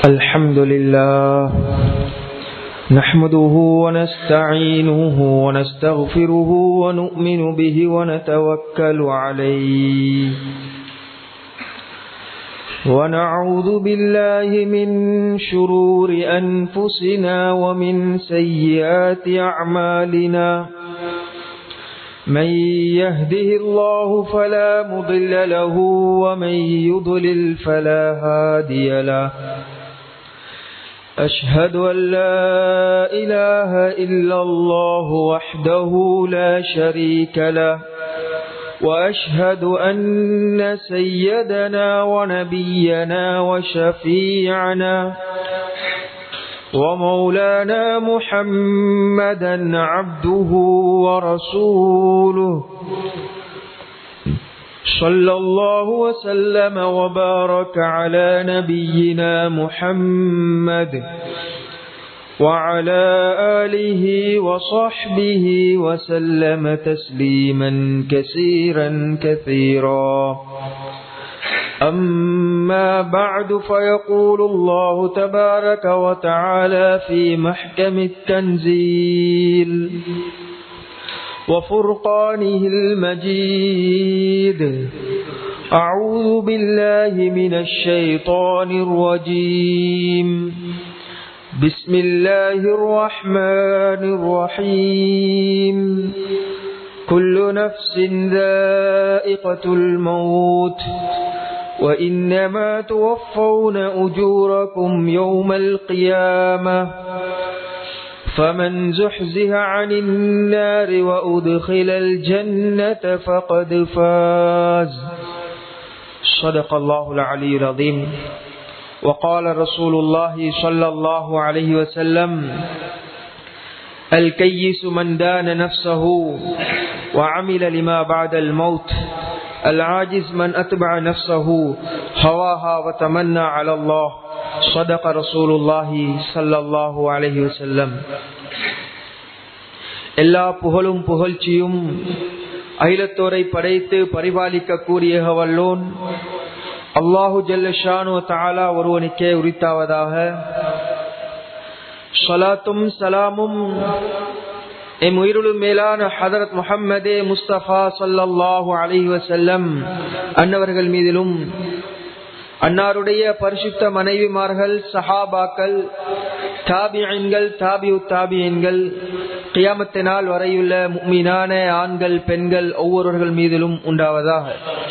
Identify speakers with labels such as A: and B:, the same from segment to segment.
A: الحمد لله نحمده ونستعينه ونستغفره ونؤمن به ونتوكل عليه ونعوذ بالله من شرور أنفسنا ومن سيئات أعمالنا من يهده الله فلا مضل له ومن يضلل فلا هادي له أشهد أن لا إله إلا الله وحده لا شريك له وأشهد أن سيدنا ونبينا وشفيعنا ومولانا محمدا عبده ورسوله صلى الله وسلم وبارك على نبينا محمد وعلى آله وصحبه وسلم تسليما كثيرا كثيرا أما بعد فيقول الله تبارك وتعالى في محكم التنزيل وفرقانه المجيد أعوذ بالله من الشيطان الرجيم بسم الله الرحمن الرحيم كل نفس ذائقة الموت وإنما توفون أجوركم يوم القيامة فمن زحزها عن النار وأدخل الجنة فقد فاز صدق الله العلي العظيم وقال رسول الله صلى الله عليه وسلم الكيس من دان نفسه وعمل لما بعد الموت العاجز من أتبع نفسه هواها وتمنى على الله صدق رسول الله صلى الله عليه وسلم எல்லா புகழும் புகழ்ச்சியும் அகிலத்தோரை படைத்து பரிபாலிக்க கூறிய வல்லோன் அல்லாஹு ஜல்லஷானு தாலா ஒருவனுக்கே உரித்தாவதாக சலாத்தும் சலாமும் எம் உயிருளும் மேலான ஹதரத் முஹம்மதே முஸ்தபா சல்லாஹூ அலஹி வசல்லம் அன்னவர்கள் மீதிலும் அன்னாருடைய பரிசுத்த மனைவிமார்கள் சஹாபாக்கள் தாபியன்கள் தாபியு தாபியன்கள் கியாமத்தினால் வரையுள்ள மீனான ஆண்கள் பெண்கள் ஒவ்வொருவர்கள் மீதிலும் உண்டாவதாக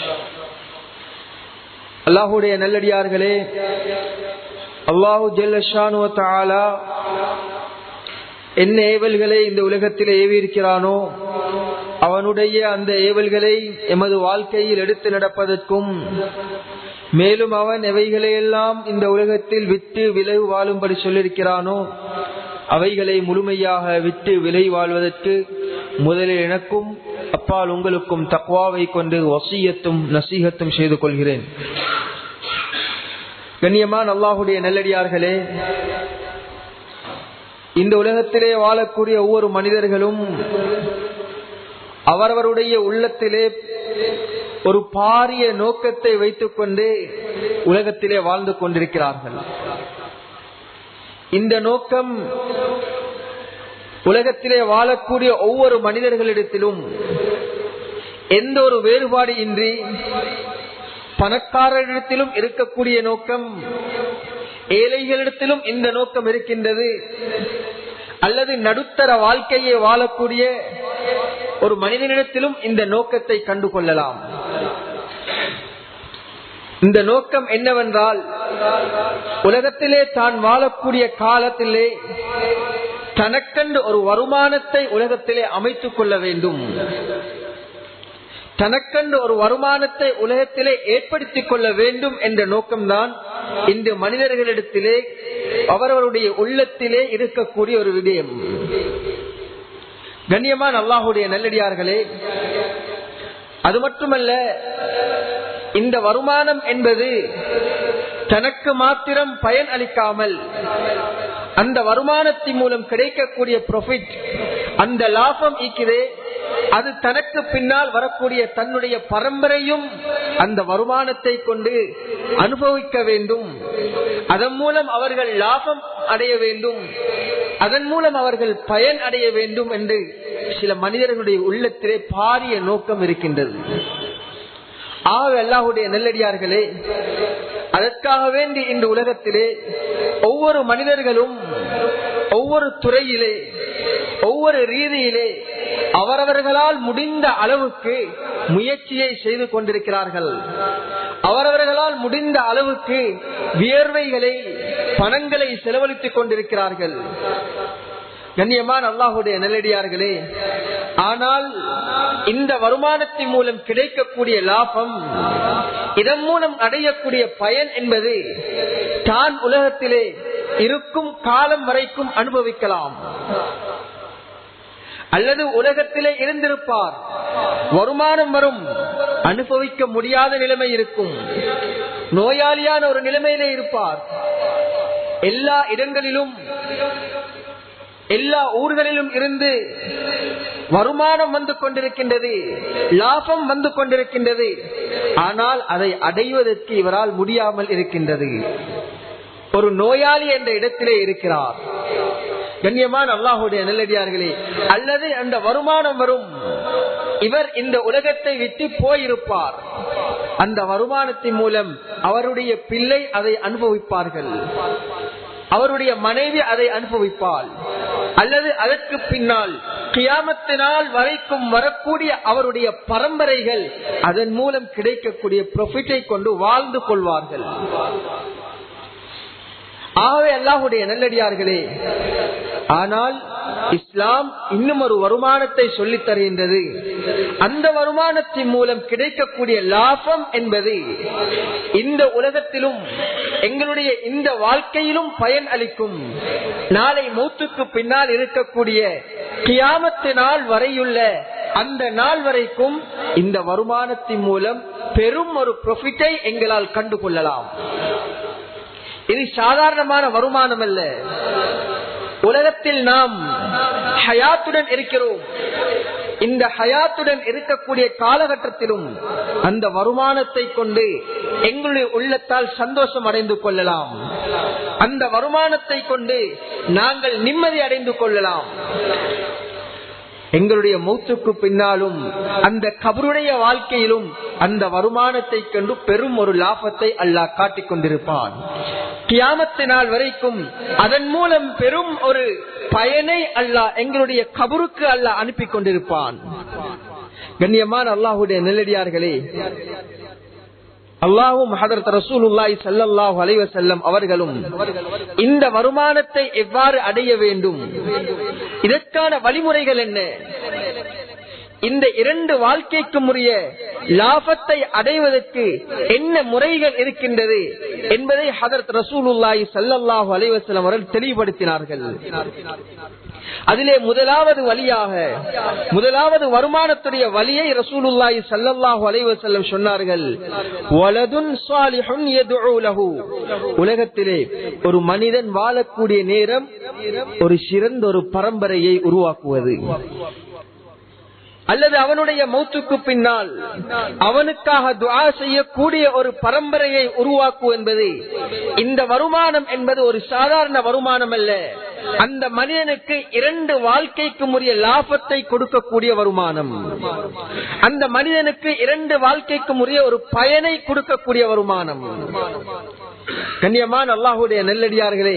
A: அல்லாஹுடைய நல்லடியார்களே அல்லாஹு ஜெல்லஷானு தாலா என்ன ஏவல்களை இந்த உலகத்தில் ஏவியிருக்கிறானோ அவனுடைய அந்த ஏவல்களை எமது வாழ்க்கையில் எடுத்து நடப்பதற்கும் மேலும் அவன் எவைகளையெல்லாம் இந்த உலகத்தில் விட்டு விளைவு வாழும்படி சொல்லியிருக்கிறானோ அவைகளை முழுமையாக விட்டு விலை வாழ்வதற்கு முதலில் எனக்கும் அப்பால் உங்களுக்கும் தக்வாவை கொண்டு வசியத்தும் நசீகத்தும் செய்து கொள்கிறேன் கண்ணியமான அல்லாஹுடைய நல்லடியார்களே இந்த உலகத்திலே வாழக்கூடிய ஒவ்வொரு மனிதர்களும் அவரவருடைய உள்ளத்திலே ஒரு பாரிய நோக்கத்தை வைத்துக் கொண்டு உலகத்திலே வாழ்ந்து கொண்டிருக்கிறார்கள் இந்த நோக்கம் உலகத்திலே வாழக்கூடிய ஒவ்வொரு மனிதர்களிடத்திலும் எந்த ஒரு வேறுபாடு இன்றி பணக்காரரிடத்திலும் இருக்கக்கூடிய நோக்கம் ஏழைகளிடத்திலும் இந்த நோக்கம் இருக்கின்றது அல்லது நடுத்தர வாழ்க்கையை வாழக்கூடிய ஒரு மனிதனிடத்திலும் இந்த நோக்கத்தை கண்டு கொள்ளலாம் இந்த நோக்கம் என்னவென்றால் உலகத்திலே தான் வாழக்கூடிய காலத்திலே தனக்கென்று ஒரு வருமானத்தை உலகத்திலே அமைத்துக் கொள்ள வேண்டும் தனக்கென்று ஒரு வருமானத்தை உலகத்திலே ஏற்படுத்திக் கொள்ள வேண்டும் என்ற நோக்கம்தான் இந்த மனிதர்களிடத்திலே அவரவருடைய உள்ளத்திலே இருக்கக்கூடிய ஒரு விடயம் கண்ணியமான அல்லாஹுடைய நல்லடியார்களே அது மட்டுமல்ல இந்த வருமானம் என்பது தனக்கு மாத்திரம் பயன் அளிக்காமல் அந்த வருமானத்தின் மூலம் கிடைக்கக்கூடிய ப்ராஃபிட் அந்த லாபம் ஈக்கிறே அது தனக்கு பின்னால் வரக்கூடிய தன்னுடைய பரம்பரையும் அந்த வருமானத்தை கொண்டு அனுபவிக்க வேண்டும் அதன் மூலம் அவர்கள் லாபம் அடைய வேண்டும் அதன் மூலம் அவர்கள் பயன் அடைய வேண்டும் என்று சில மனிதர்களுடைய உள்ளத்திலே பாரிய நோக்கம் இருக்கின்றது ஆக அல்லாஹுடைய நெல்லடியார்களே அதற்காக வேண்டி இந்த உலகத்திலே ஒவ்வொரு மனிதர்களும் ஒவ்வொரு துறையிலே ஒவ்வொரு ரீதியிலே அவரவர்களால் முடிந்த அளவுக்கு முயற்சியை செய்து கொண்டிருக்கிறார்கள் அவரவர்களால் முடிந்த அளவுக்கு வியர்வைகளை பணங்களை செலவழித்துக் கொண்டிருக்கிறார்கள் கண்ணியமான அல்லாஹுடைய நெல்லடியார்களே ஆனால் இந்த வருமானத்தின் மூலம் கிடைக்கக்கூடிய லாபம் இதன் மூலம் அடையக்கூடிய பயன் என்பது தான் உலகத்திலே இருக்கும் காலம் வரைக்கும் அனுபவிக்கலாம் அல்லது உலகத்திலே இருந்திருப்பார் வருமானம் வரும் அனுபவிக்க முடியாத நிலைமை இருக்கும் நோயாளியான ஒரு நிலைமையிலே இருப்பார் எல்லா இடங்களிலும் எல்லா ஊர்களிலும் இருந்து வருமானம் வந்து கொண்டிருக்கின்றது லாபம் வந்து கொண்டிருக்கின்றது ஆனால் அதை அடைவதற்கு இவரால் முடியாமல் இருக்கின்றது ஒரு நோயாளி என்ற இடத்திலே இருக்கிறார் கண்ணியமான அல்லாஹுடைய நெல்லடியார்களே அல்லது அந்த வருமானம் வரும் இவர் இந்த உலகத்தை விட்டு போயிருப்பார் அந்த வருமானத்தின் மூலம் அவருடைய பிள்ளை அதை அனுபவிப்பார்கள் அவருடைய மனைவி அதை அனுபவிப்பாள் அல்லது அதற்கு பின்னால் கியாமத்தினால் வரைக்கும் வரக்கூடிய அவருடைய பரம்பரைகள் அதன் மூலம் கிடைக்கக்கூடிய ப்ரொஃபிட்டை கொண்டு வாழ்ந்து கொள்வார்கள் ஆகவே அல்லாஹுடைய நல்லடியார்களே ஆனால் இஸ்லாம் இன்னும் ஒரு வருமானத்தை சொல்லித் தருகின்றது அந்த வருமானத்தின் மூலம் கிடைக்கக்கூடிய லாபம் என்பது இந்த உலகத்திலும் எங்களுடைய இந்த வாழ்க்கையிலும் பயன் அளிக்கும் நாளை மூத்துக்கு பின்னால் இருக்கக்கூடிய கியாமத்து நாள் வரையுள்ள அந்த நாள் வரைக்கும் இந்த வருமானத்தின் மூலம் பெரும் ஒரு ப்ரொஃபிட்டை எங்களால் கண்டு கொள்ளலாம் இது சாதாரணமான வருமானம் அல்ல உலகத்தில் நாம் ஹயாத்துடன் இருக்கிறோம் இந்த ஹயாத்துடன் இருக்கக்கூடிய காலகட்டத்திலும் அந்த வருமானத்தை கொண்டு எங்களுடைய உள்ளத்தால் சந்தோஷம் அடைந்து கொள்ளலாம் அந்த வருமானத்தை கொண்டு நாங்கள் நிம்மதி அடைந்து கொள்ளலாம் எங்களுடைய மூத்துக்கு பின்னாலும் அந்த கபருடைய வாழ்க்கையிலும் அந்த வருமானத்தை கண்டு பெரும் ஒரு லாபத்தை அல்லாஹ் காட்டிக் கொண்டிருப்பான் கியாமத்து நாள் வரைக்கும் அதன் மூலம் பெரும் ஒரு பயனை அல்லாஹ் எங்களுடைய கபருக்கு அல்லாஹ் அனுப்பி கொண்டிருப்பான் கண்ணியமான அல்லாஹுடைய நெல்லடியார்களே அல்லாஹும் ஹதரத் ரசூலுல்லாஹி ஸல்லல்லாஹு அலைஹி வஸல்லம் அவர்களும் இந்த வருமானத்தை எவ்வாறு அடைய வேண்டும் இதற்கான வழிமுறைகள் என்ன இந்த இரண்டு வாழ்க்கைக்கும் உரிய லாபத்தை அடைவதற்கு என்ன முறைகள் இருக்கின்றது என்பதை ஹதரத் ரசூலுல்லாஹி ஸல்லல்லாஹு அலைஹி வஸல்லம் அவர்கள் தெளிவுபடுத்தினார்கள் அதிலே முதலாவது வழியாக முதலாவது வருமானத்துடைய வழியை ரசூலுல்லாஹி ஸல்லல்லாஹு அலைஹி வஸல்லம் சொன்னார்கள் வலதுன் ஸாலிஹுன் யதுஉ லஹு உலகத்திலே ஒரு மனிதன் வாழக்கூடிய நேரம் ஒரு சிறந்த ஒரு பரம்பரையை உருவாக்குவது அல்லது அவனுடைய மௌத்துக்கு பின்னால் அவனுக்காக துவா செய்யக்கூடிய ஒரு பரம்பரையை உருவாக்குவது என்பது இந்த வருமானம் என்பது ஒரு சாதாரண வருமானம் அல்ல அந்த மனிதனுக்கு இரண்டு வாழ்க்கைக்கு உரிய லாபத்தை கொடுக்கக்கூடிய வருமானம் அந்த மனிதனுக்கு இரண்டு வாழ்க்கைக்கு உரிய ஒரு பயனை கொடுக்கக்கூடிய வருமானம் கண்ணியமான அல்லாஹுடைய நெல்லடியார்களே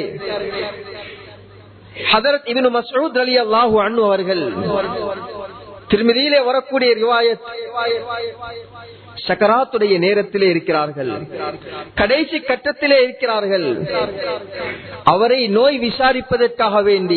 A: ஹதரத் இபின் மசூத் அலி அல்லாஹு அண்ணு அவர்கள் திருமதியிலே வரக்கூடிய ரிவாயத் சக்கராத்துடைய நேரத்திலே இருக்கிறார்கள் கடைசி கட்டத்திலே இருக்கிறார்கள் அவரை நோய் விசாரிப்பதற்காக வேண்டி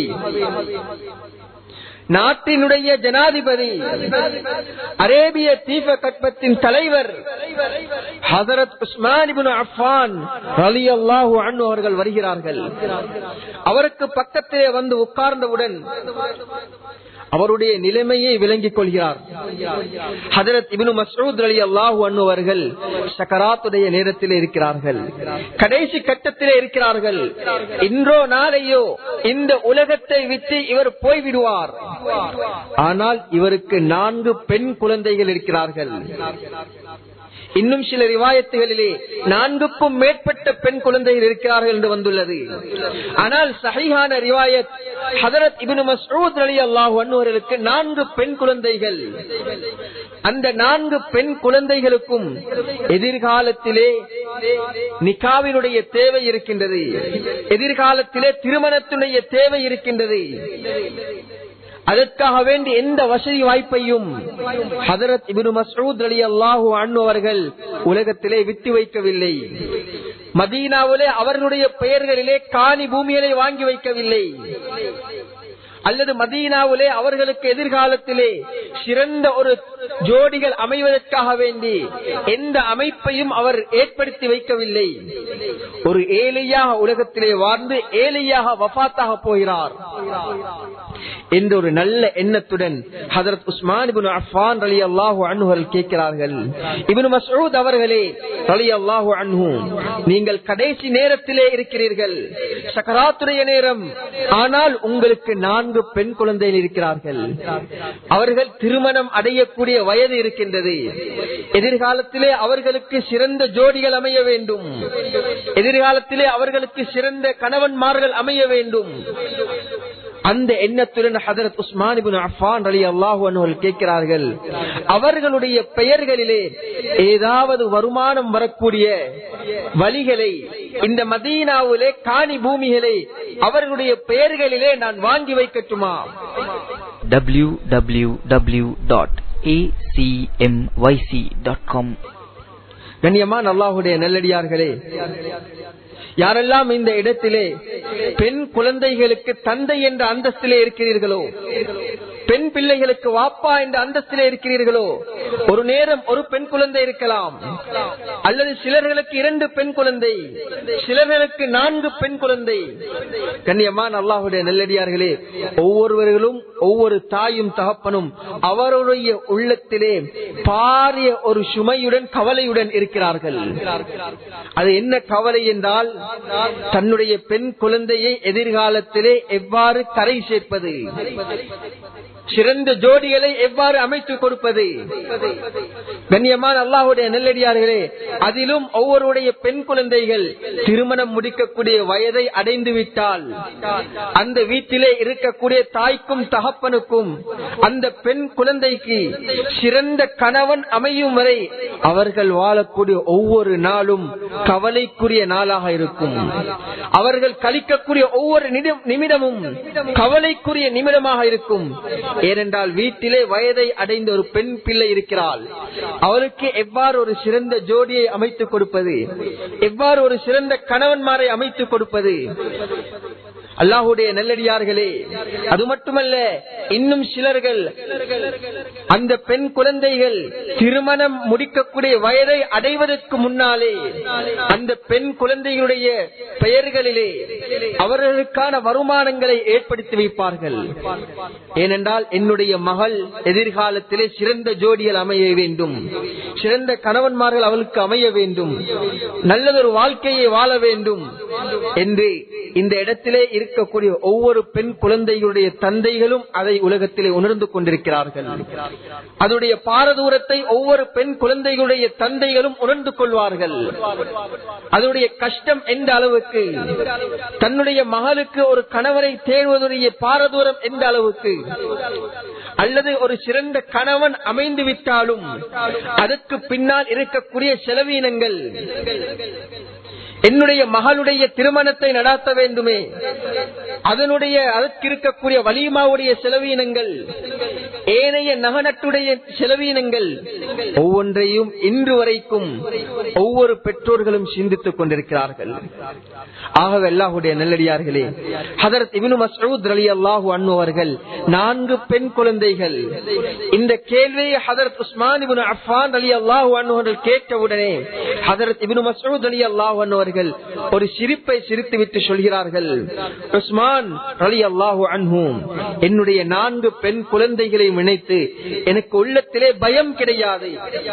A: நாட்டினுடைய ஜனாதிபதி அரேபிய தீப கட்பத்தின் தலைவர் ஹசரத் உஸ்மான் அஃபான் அலி அல்லாஹூ அண்ணு அவர்கள் வருகிறார்கள் அவருக்கு பக்கத்திலே வந்து உட்கார்ந்தவுடன் அவருடைய நிலைமையை விளங்கிக் கொள்கிறார் ஹதரத் இபின் மசூத் அலி அல்லாஹு அண்ணுவர்கள் சக்கராத்துடைய நேரத்தில் இருக்கிறார்கள் கடைசி கட்டத்திலே இருக்கிறார்கள் இன்றோ நாளையோ இந்த உலகத்தை விட்டு இவர் போய்விடுவார் ஆனால் இவருக்கு நான்கு பெண் குழந்தைகள் இருக்கிறார்கள் இன்னும் சில ரிவாயத்துகளிலே நான்குக்கும் மேற்பட்ட பெண் குழந்தைகள் இருக்கிறார்கள் என்று வந்துள்ளது ஆனால் சஹிஹான ரிவாயத் ஹதரத் இபின் மஸ்ரூத் அலி அல்லாஹ் அன்னுவர்களுக்கு நான்கு பெண் குழந்தைகள் அந்த நான்கு பெண் குழந்தைகளுக்கும் எதிர்காலத்திலே நிகாவினுடைய தேவை இருக்கின்றது எதிர்காலத்திலே திருமணத்தினுடைய தேவை இருக்கின்றது அதற்காக வேண்டி எந்த வசதி வாய்ப்பையும் ஹதரத் இபின் மசூத் அலி அல்லாஹூ அண்ணு அவர்கள் உலகத்திலே விட்டு வைக்கவில்லை மதீனாவிலே அவர்களுடைய பெயர்களிலே காணி பூமிகளை வாங்கி வைக்கவில்லை அல்லது மதீனாவிலே அவர்களுக்கு எதிர்காலத்திலே சிறந்த ஒரு ஜோடிகள் அமைவதற்காக வேண்டி எந்த அமைப்பையும் அவர் ஏற்படுத்தி வைக்கவில்லை ஒரு ஏழையாக உலகத்திலே வாழ்ந்து ஏழையாக வபாத்தாக போகிறார் என்ற ஒரு நல்ல எண்ணத்துடன் ஹதரத் உஸ்மான் இபின் அஃபான் அலி அல்லாஹு அன்ஹுகள் கேட்கிறார்கள் இபின் மசூத் அவர்களே அலி அல்லாஹு அன்ஹு நீங்கள் கடைசி நேரத்திலே இருக்கிறீர்கள் சக்கராத்துடைய நேரம் ஆனால் உங்களுக்கு நான்கு பெண் குழந்தைகள் இருக்கிறார்கள் அவர்கள் திருமணம் அடையக்கூடிய வயது இருக்கின்றது எதிர்காலத்திலே அவர்களுக்கு சிறந்த ஜோடிகள் அமைய வேண்டும் எதிர்காலத்திலே அவர்களுக்கு சிறந்த கணவன்மார்கள் அமைய வேண்டும் அந்த எண்ணத்துடன் ஹதரத் உஸ்மான் அஃபான் அலி அல்லாஹு அவர்கள் கேட்கிறார்கள் அவர்களுடைய பெயர்களிலே ஏதாவது வருமானம் வரக்கூடிய வழிகளை இந்த மதீனாவிலே காணி பூமிகளை அவர்களுடைய பெயர்களிலே நான் வாங்கி வைக்கட்டுமா
B: www.acmyc.com
A: கண்ணியமான அல்லாஹுடைய நல்லடியார்களே யாரெல்லாம் இந்த இடத்திலே பெண் குழந்தைகளுக்கு தந்தை என்ற அந்தஸ்திலே இருக்கிறீர்களோ பெண் பிள்ளைகளுக்கு வாப்பா என்ற அந்தஸ்திலே இருக்கிறீர்களோ ஒரு நேரம் ஒரு பெண் குழந்தை இருக்கலாம் அல்லது சிலர்களுக்கு இரண்டு பெண் குழந்தை சிலர்களுக்கு நான்கு பெண் குழந்தை கண்ணியமான அல்லாஹுடைய நல்லடியார்களே ஒவ்வொருவர்களும் ஒவ்வொரு தாயும் தகப்பனும் அவருடைய உள்ளத்திலே பாரிய ஒரு சுமையுடன் கவலையுடன் இருக்கிறார்கள் அது என்ன கவலை என்றால் தன்னுடைய பெண் குழந்தையை எதிர்காலத்திலே எவ்வாறு கரை சேர்ப்பது சிறந்த ஜோடிகளை எவ்வாறு அமைத்து கொடுப்பது கண்ணியமான அல்லாஹுடைய நெல்லடியார்களே அதிலும் ஒவ்வொருடைய பெண் குழந்தைகள் திருமணம் முடிக்கக்கூடிய வயதை அடைந்து விட்டால் அந்த வீட்டிலே இருக்கக்கூடிய தாய்க்கும் தகப்பனுக்கும் அந்த பெண் குழந்தைக்கு சிறந்த கணவன் அமையும் வரை அவர்கள் வாழக்கூடிய ஒவ்வொரு நாளும் கவலைக்குரிய நாளாக இருக்கும் அவர்கள் கழிக்கக்கூடிய ஒவ்வொரு நிமிடமும் கவலைக்குரிய நிமிடமாக இருக்கும் ஏனென்றால் வீட்டிலே வயதை அடைந்த ஒரு பெண் பிள்ளை இருக்கிறாள் அவளுக்கு எவ்வாறு ஒரு சிறந்த ஜோடியை அமைத்துக் கொடுப்பது எவ்வாறு ஒரு சிறந்த கணவன்மாரை அமைத்துக் கொடுப்பது அல்லாஹுடைய நல்லடியார்களே அது மட்டுமல்ல இன்னும் சிலர்கள் அந்த பெண் குழந்தைகள் திருமணம் முடிக்கக்கூடிய வயதை அடைவதற்கு முன்னாலே அந்த பெண் குழந்தைகளுடைய பெயர்களிலே அவர்களுக்கான வருமானங்களை ஏற்படுத்தி வைப்பார்கள் ஏனென்றால் என்னுடைய மகள் எதிர்காலத்திலே சிறந்த ஜோடிகள் அமைய வேண்டும் சிறந்த கணவன்மார்கள் அவளுக்கு அமைய வேண்டும் நல்லதொரு வாழ்க்கையை வாழ வேண்டும் என்று இந்த இடத்திலே இருக்கக்கூடிய ஒவ்வொரு பெண் குழந்தைகளுடைய தந்தைகளும் அதை உலகத்திலே உணர்ந்து கொண்டிருக்கிறார்கள் அதனுடைய பாரதூரத்தை ஒவ்வொரு பெண் குழந்தைகளுடைய தந்தைகளும் உணர்ந்து கொள்வார்கள் அதனுடைய கஷ்டம் எந்த அளவுக்கு தன்னுடைய மகளுக்கு ஒரு கணவரை தேடுவதுடைய பாரதூரம் எந்த அளவுக்கு அல்லது ஒரு சிறந்த கணவன் அமைந்து விட்டாலும் அதற்கு பின்னால் இருக்கக்கூடிய செலவீனங்கள் என்னுடைய மகளுடைய திருமணத்தை நடாத்த வேண்டுமே அதனுடைய அதற்கு இருக்கக்கூடிய வலிமாவுடைய செலவீனங்கள் ஏனைய நகனட்டுடைய செலவீனங்கள் ஒவ்வொன்றையும் இன்று வரைக்கும் ஒவ்வொரு பெற்றோர்களும் சிந்தித்துக் கொண்டிருக்கிறார்கள் ஆகவே அல்லாஹுடைய நல்லடியார்களே ஹதரத் இபினு மசூத் அலி அல்லாஹு அண்ணு அவர்கள் நான்கு பெண் குழந்தைகள் இந்த கேள்வியை ஹதரத் உஸ்மான் இபின் அஃபான் அலி அல்லாஹு அண்ணு கேட்டவுடனே ஹதரத் இபினு மசூத் அலி அல்லாஹு அண்ணு அவர்கள் ஒரு சிரிப்பை சிரித்து விட்டு சொல்கிறார்கள் உஸ்மான் அலி அல்லாஹு அன்ஹூ என்னுடைய நான்கு பெண் குழந்தைகளை நினைத்து எனக்கு உள்ளத்திலே பயம் கிடையாது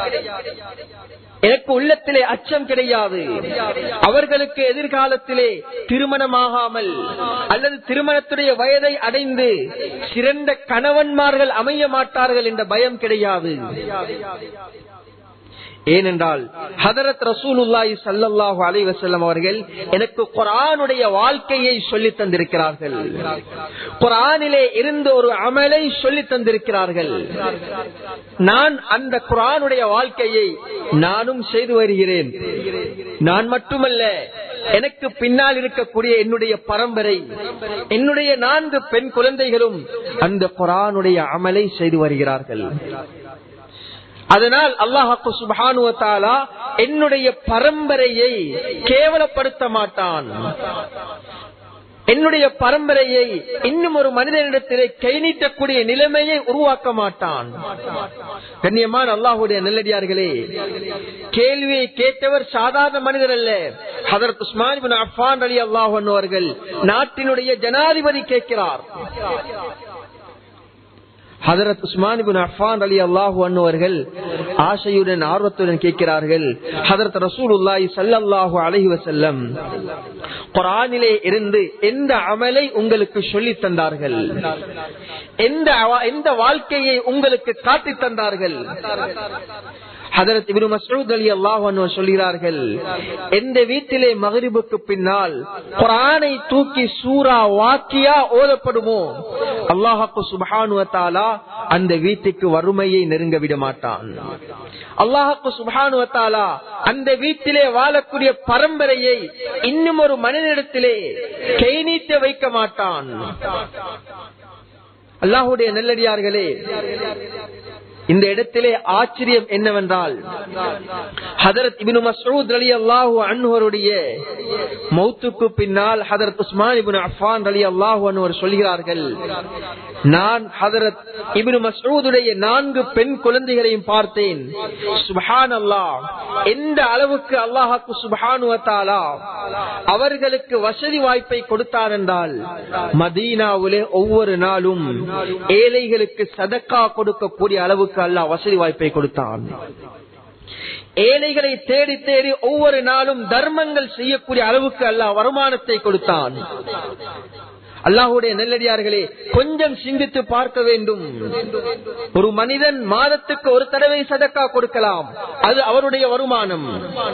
A: எனக்கு உள்ளத்திலே அச்சம் கிடையாது அவர்களுக்கு எதிர்காலத்திலே திருமணமாகாமல் அல்லது திருமணத்துடைய வயதை அடைந்து சிறந்த கணவன்மார்கள் அமைய மாட்டார்கள் என்ற பயம் கிடையாது ஏனென்றால் ஹதரத் ரசூலுல்லாஹி ஸல்லல்லாஹு அலைஹி வஸல்லம் அவர்கள் எனக்கு குர்ஆனுடைய வாழ்க்கையை சொல்லி தந்திருக்கிறார்கள் குர்ஆனிலே இருந்து ஒரு அமலை சொல்லி தந்திருக்கிறார்கள் நான் அந்த குர்ஆனுடைய வாழ்க்கையை நானும் செய்து வருகிறேன் நான் மட்டுமல்ல எனக்கு பின்னால் இருக்கக்கூடிய என்னுடைய பரம்பரை என்னுடைய நான்கு பெண் குழந்தைகளும் அந்த குரானுடைய அமலை செய்து வருகிறார்கள் அதனால் அல்லாஹாக்கு சுபானுவத்தாலா என்னுடைய பரம்பரையை கேவலப்படுத்த மாட்டான் என்னுடைய பரம்பரையை இன்னும் ஒரு மனிதனிடத்திலே கை நீட்டக்கூடிய நிலைமையை உருவாக்க மாட்டான் கண்ணியமான அல்லாஹுடைய நெல்லடியார்களே கேள்வியை கேட்டவர் சாதாரண மனிதர் அல்ல ஹதரத் உஸ்மான் அஃபான் அலி அல்லாஹ் அவர்கள் நாட்டினுடைய ஜனாதிபதி கேட்கிறார் ஹதரத் உஸ்மான் அஃபான் அலி அல்லாஹு அவர்கள் ஆசையுடன் ஆர்வத்துடன் கேட்கிறார்கள் ஹதரத் ரசூலுல்லாஹி சல்லல்லாஹு அலைஹி வஸல்லம் குரானிலே இருந்து எந்த அமலை உங்களுக்கு சொல்லி தந்தார்கள் எந்த எந்த வாழ்க்கையை உங்களுக்கு காட்டி தந்தார்கள் ஹதரத் இப்னு மஸ்ஊத் அலி அல்லாஹ் சொல்கிறார்கள் எந்த வீட்டிலே மகரிபுக்கு பின்னால் குரானை தூக்கி சூரா வாக்கியா ஓதப்படுமோ அல்லாஹாக்கு சுபஹானு தாலா அந்த வீட்டுக்கு வறுமையை நெருங்க விட மாட்டான் அல்லாஹாக்கு சுபஹானு தாலா அந்த வீட்டிலே வாழக்கூடிய பரம்பரையை இன்னும் ஒரு மனிதனிடத்திலே கை நீட்ட வைக்க மாட்டான் அல்லாஹுடைய நல்லடியார்களே இந்த இடத்திலே ஆச்சரியம் என்னவென்றால் ஹதரத் இபின் மசூத் அலி அல்லாஹு அன்வருடைய மௌத்துக்கு பின்னால் ஹதரத் உஸ்மான் இபின் அஃபான் அலி அல்லாஹு அன்வர் சொல்கிறார்கள் நான் ஹதரத் இபின் மசூதுடைய நான்கு பெண் குழந்தைகளையும் பார்த்தேன் சுபஹான் அல்லாஹ் எந்த அளவுக்கு அல்லாஹாக்கு சுபஹானுவத்தாலா அவர்களுக்கு வசதி வாய்ப்பை கொடுத்தார் என்றால் மதீனாவிலே ஒவ்வொரு நாளும் ஏழைகளுக்கு சதக்கா கொடுக்கக்கூடிய அளவுக்கு அல்லாஹ் வசதி வாய்ப்பை கொடுத்தான் ஏழைகளை தேடி தேடி ஒவ்வொரு நாளும் தர்மங்கள் செய்யக்கூடிய அளவுக்கு அல்லாஹ் வருமானத்தை கொடுத்தான் அல்லாஹுடைய நெல்லடியார்களே கொஞ்சம் சிந்தித்து பார்க்க வேண்டும் ஒரு மனிதன் மாதத்துக்கு ஒரு தடவை சதக்கா கொடுக்கலாம் அது அவருடைய வருமானம்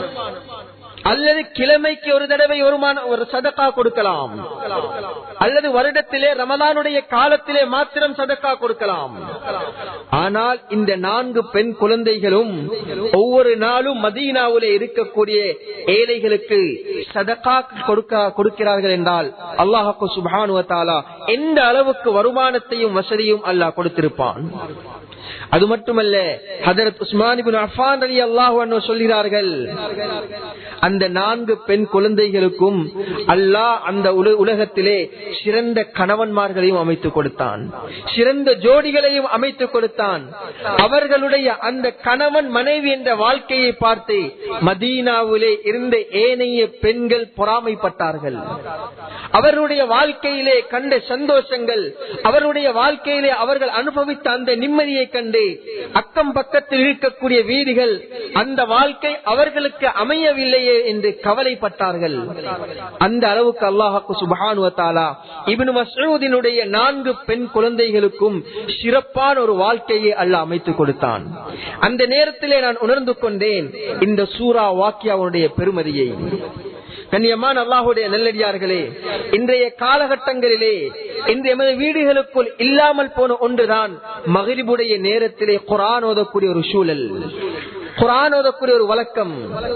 A: அல்லது கிழமைக்கு ஒரு தடவை வருமான ஒரு சதக்கா கொடுக்கலாம் அல்லது வருடத்திலே ரமலானுடைய காலத்திலே மாத்திரம் சதக்கா கொடுக்கலாம் ஆனால் இந்த நான்கு பெண் குழந்தைகளும் ஒவ்வொரு நாளும் மதீனாவிலே இருக்கக்கூடிய ஏழைகளுக்கு சதக்கா கொடுக்க கொடுக்கிறார்கள் என்றால் அல்லாஹாக்கு சுபானுவத்தாலா எந்த அளவுக்கு வருமானத்தையும் வசதியும் அல்லாஹ் கொடுத்திருப்பான் அது மட்டுமல்ல ஹதரத் உஸ்மானிபின் அஃபான் அலி அல்லாஹ் சொல்கிறார்கள் அந்த நான்கு பெண் குழந்தைகளுக்கும் அல்லாஹ் அந்த உலகத்திலே சிறந்த கணவன்மார்களையும் அமைத்துக் கொடுத்தான் சிறந்த ஜோடிகளையும் அமைத்துக் கொடுத்தான் அவர்களுடைய அந்த கணவன் மனைவி என்ற வாழ்க்கையை பார்த்து மதீனாவிலே இருந்த ஏனைய பெண்கள் பொறாமைப்பட்டார்கள் அவருடைய வாழ்க்கையிலே கண்ட சந்தோஷங்கள் அவருடைய வாழ்க்கையிலே அவர்கள் அனுபவித்த அந்த நிம்மதியை கண்டு அக்கம் பக்கத்தில் இருக்கக்கூடிய வீடுகள் அந்த வாழ்க்கை அவர்களுக்கு அமையவில்லையே என்று கவலைப்பட்டார்கள் அந்த அளவுக்கு அல்லாஹாக்கு சுபானுவத்தாலா இபின் மசூதினுடைய நான்கு பெண் குழந்தைகளுக்கும் சிறப்பான ஒரு வாழ்க்கையை அல்லாஹ் அமைத்துக் கொடுத்தான் அந்த நேரத்திலே நான் உணர்ந்து கொண்டேன் இந்த சூரா வாக்கியாவுடைய பெருமதியை கண்ணியமான அல்லாஹுடைய நல்லடியார்களே இன்றைய காலகட்டங்களிலே இன்று எமது வீடுகளுக்குள் இல்லாமல் போன ஒன்றுதான் மகிழ்வுடைய நேரத்திலே குரான் ஓதக்கூடிய ஒரு சூழல் குரான் ஓதக்கூடிய ஒரு வழக்கம்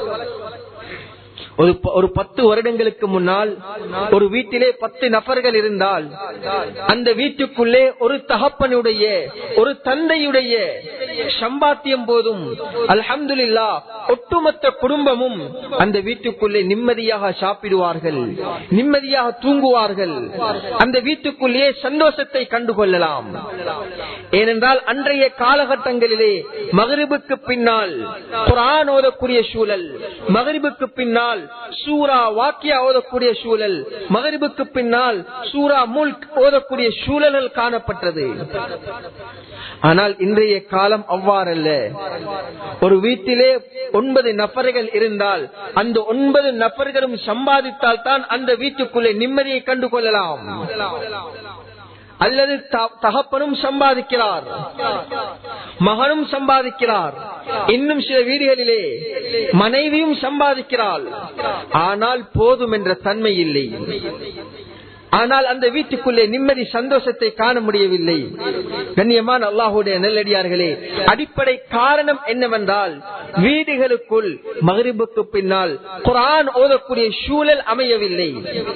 A: ஒரு ஒரு பத்து வருடங்களுக்கு முன்னால் ஒரு வீட்டிலே பத்து நபர்கள் இருந்தால் அந்த வீட்டுக்குள்ளே ஒரு தகப்பனுடைய ஒரு தந்தையுடைய சம்பாத்தியம் போதும் அல்ஹம்துல்லா ஒட்டுமொத்த குடும்பமும் அந்த வீட்டுக்குள்ளே நிம்மதியாக சாப்பிடுவார்கள் நிம்மதியாக தூங்குவார்கள் அந்த வீட்டுக்குள்ளேயே சந்தோஷத்தை கண்டுகொள்ளலாம் ஏனென்றால் அன்றைய காலகட்டங்களிலே மகரிபுக்கு பின்னால் குரான் ஓதக்கூடிய சூழல் மகரிபுக்கு பின்னால் சூரா வாக்கியா ஓதக்கூடிய சூழல் மகரிபுக்கு பின்னால் சூரா முல்க் ஓதக்கூடிய சூழல்கள் காணப்பட்டது ஆனால் இன்றைய காலம் அவ்வாறல்ல ஒரு வீட்டிலே ஒன்பது நபர்கள் இருந்தால் அந்த ஒன்பது நபர்களும் சம்பாதித்தால் தான் அந்த வீட்டுக்குள்ளே நிம்மதியை கண்டு கொள்ளலாம் அல்லது தகப்பனும் சம்பாதிக்கிறார் மகனும் சம்பாதிக்கிறார் இன்னும் சில வீடுகளிலே மனைவியும் சம்பாதிக்கிறாள் ஆனால் போதும் என்ற தன்மை இல்லை ஆனால் அந்த வீட்டுக்குள்ளே நிம்மதி சந்தோஷத்தை காண முடியவில்லை கண்ணியமான அல்லாஹுடைய நெல்லடியார்களே அடிப்படை காரணம் என்னவென்றால் வீடுகளுக்குள் மகரிபுக்கு பின்னால் குரான் ஓதக்கூடிய சூழல் அமையவில்லை